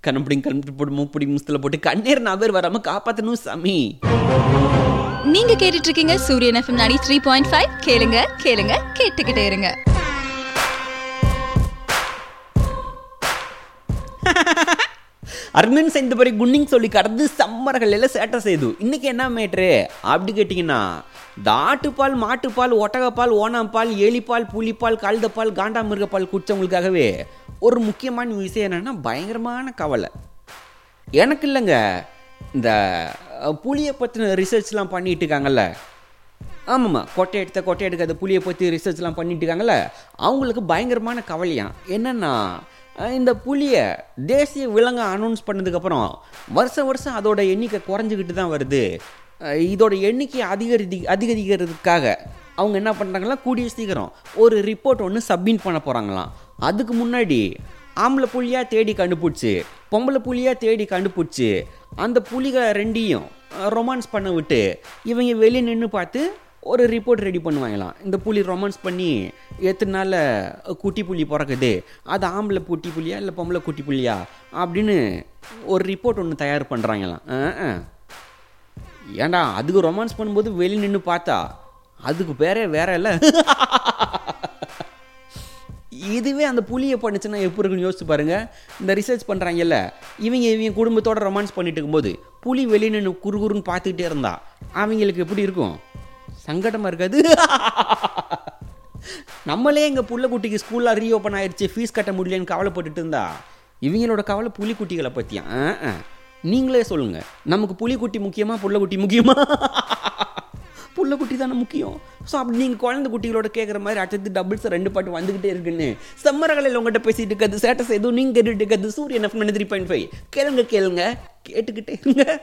கண்ணப்படி கண்ணப்படி போட்டு மூப்படி முஸ்தில் போட்டு கண்ணீர் நபர் வராம காப்பாற்றணும் சாமி நீங்க கேட்டுட்டு இருக்கீங்க சூரியன் எஃப்எம் 93.5 த்ரீ பாயிண்ட் ஃபைவ் கேளுங்க கேளுங்க கேட்டுக்கிட்டே இருங்க அர்மின் இந்த மாதிரி குன்னிங் சொல்லி கடந்து சம்மர்கள் எல்லாம் சேட்டை செய்து இன்னைக்கு என்ன மேட்ரு அப்படி கேட்டிங்கன்னா இந்த ஆட்டுப்பால் மாட்டுப்பால் ஒட்டகப்பால் ஓனாம்பால் எலிப்பால் புலிப்பால் கழுதப்பால் காண்டாமிருகப்பால் குடிச்சவங்களுக்காகவே ஒரு முக்கியமான விஷயம் என்னன்னா பயங்கரமான கவலை எனக்கு இல்லைங்க இந்த அஹ், புலியை பற்றின ரிசர்ச்லாம் பண்ணிட்டு இருக்காங்கல்ல ஆமாம்மா கொட்டை எடுத்த கொட்டை எடுக்காத புளியை பற்றி ரிசர்ச்லாம் பண்ணிட்டு இருக்காங்கல்ல அவங்களுக்கு பயங்கரமான கவலையாம் என்னன்னா அஹ், இந்த புலியை தேசிய விலங்கு அனௌன்ஸ் பண்ணதுக்கப்புறம் வருஷம் வருஷம் அதோட எண்ணிக்கை குறைஞ்சிக்கிட்டு தான் வருது அஹ், இதோட எண்ணிக்கை அதிகரிதி அதிகரிக்கிறதுக்காக அவங்க என்ன பண்ணுறாங்களா கூடிய சீக்கிரம் ஒரு ரிப்போர்ட் ஒன்று சப்மிட் பண்ண போகிறாங்களாம் அதுக்கு முன்னாடி ஆம்பளை புலியாக தேடி கண்டுபிடிச்சி பொம்பளை புலியாக தேடி கண்டுபிடிச்சி அந்த புலிகளை ரெண்டையும் ரொமான்ஸ் பண்ண விட்டு இவங்க வெளியே நின்று பார்த்து ஒரு ரிப்போர்ட் ரெடி பண்ணுவாங்களாம் இந்த புலி ரொமான்ஸ் பண்ணி எத்தனை நாளில் குட்டி புலி பிறக்குது அது ஆம்பளை குட்டி புலியா இல்லை பொம்பளை குட்டி புலியா அப்படின்னு ஒரு ரிப்போர்ட் ஒன்று தயார் பண்ணுறாங்களாம் ஏன்டா அதுக்கு ரொமான்ஸ் பண்ணும்போது வெளியே நின்று பார்த்தா அதுக்கு பேரே வேற இல்லை இதுவே அந்த புலியை பண்ணுச்சுன்னா எப்படி இருக்குன்னு யோசிச்சு பாருங்க இந்த ரிசர்ச் பண்ணுறாங்கல்ல இவங்க இவங்க குடும்பத்தோட ரொமான்ஸ் பண்ணிட்டு இருக்கும்போது புலி வெளியே நின்று குறுகுறுன்னு பார்த்துக்கிட்டே இருந்தா அவங்களுக்கு எப்படி இருக்கும் சங்கடமாக இருக்காது நம்மளே எங்கள் புள்ளக்குட்டிக்கு ஸ்கூலில் ரீஓப்பன் ஆயிடுச்சு ஃபீஸ் கட்ட முடியலன்னு கவலைப்பட்டுட்டு இருந்தா இவங்களோட கவலை புலிக்குட்டிகளை பற்றியா நீங்களே சொல்லுங்க நமக்கு புலிக்குட்டி முக்கியமா புள்ளக்குட்டி முக்கியமா புள்ளக்குட்டி தானே முக்கியம் ஸோ அப்படி நீங்கள் குழந்தை குட்டிகளோட கேட்குற மாதிரி அடுத்தது டபுள்ஸ் ரெண்டு பாட்டு வந்துக்கிட்டே இருக்குன்னு செம்மரகளில் உங்கள்கிட்ட பேசிட்டு இருக்கிறது சேட்டஸ் எதுவும் நீங்கள் கேட்டுட்டு இருக்கிறது சூரியன் எஃப் த்ரீ பாயிண்ட் ஃபைவ் கேளுங்க கேளுங்க கேட்டுக்கிட்டே இருங்க